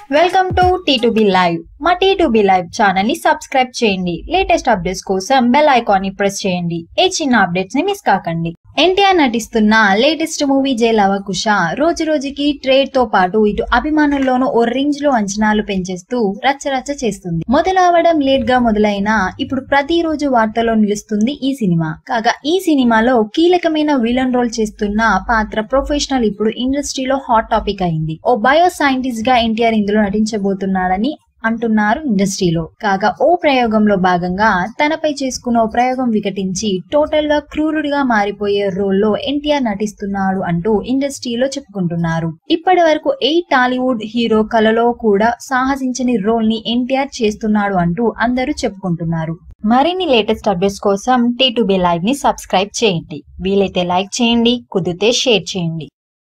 welcome to T live మా T live channel ని subscribe చేయండి లేటెస్ట్ అప్డేట్స్ కోసం బెల్ ఐకాన్ ని ప్రెస్ చేయండి ఏ చిన్న అప్డేట్స్ ని మిస్ కాకండి ఎన్టీఆర్ నటిస్తున్న లేటెస్ట్ మూవీ జై లవకుశ రోజు రోజుకి ట్రేడ్ తో పాటు ఇటు అభిమానుల్లోనూ ఓ రేంజ్ లో అంచనాలు పెంచేస్తూ రచ్చరచ్చ చేస్తుంది మొదలవడం లేట్ గా మొదలైనా ఇప్పుడు ప్రతిరోజు వార్తలో నిలుస్తుంది ఈ సినిమా కాగా ఈ సినిమాలో కీలకమైన విలన్ రోల్ చేస్తున్న పాత్ర ప్రొఫెషనల్ ఇప్పుడు ఇండస్ట్రీలో హాట్ టాపిక్ అయింది ఓ బయో సైంటిస్ట్ గా ఎన్టీఆర్ ఇందులో నటించబోతున్నాడని అంటున్నారు ఇండస్ట్రీలో కాగా ఓ ప్రయోగంలో భాగంగా తనపై చేసుకున్న ఓ ప్రయోగం వికటించి టోటల్ గా క్రూరుడిగా మారిపోయే రోల్లో ఎన్టీఆర్ నటిస్తున్నాడు అంటూ ఇండస్ట్రీలో చెప్పుకుంటున్నారు ఇప్పటి వరకు ఏ టాలీవుడ్ హీరో కలలో కూడా సాహసించని రోల్ ని ఎన్టీఆర్ చేస్తున్నాడు అంటూ అందరూ చెప్పుకుంటున్నారు మరిన్ని లేటెస్ట్ అప్డేట్స్ కోసం టీ లైవ్ ని సబ్స్క్రైబ్ చేయండి వీలైతే లైక్ చేయండి కుదిరితే షేర్ చేయండి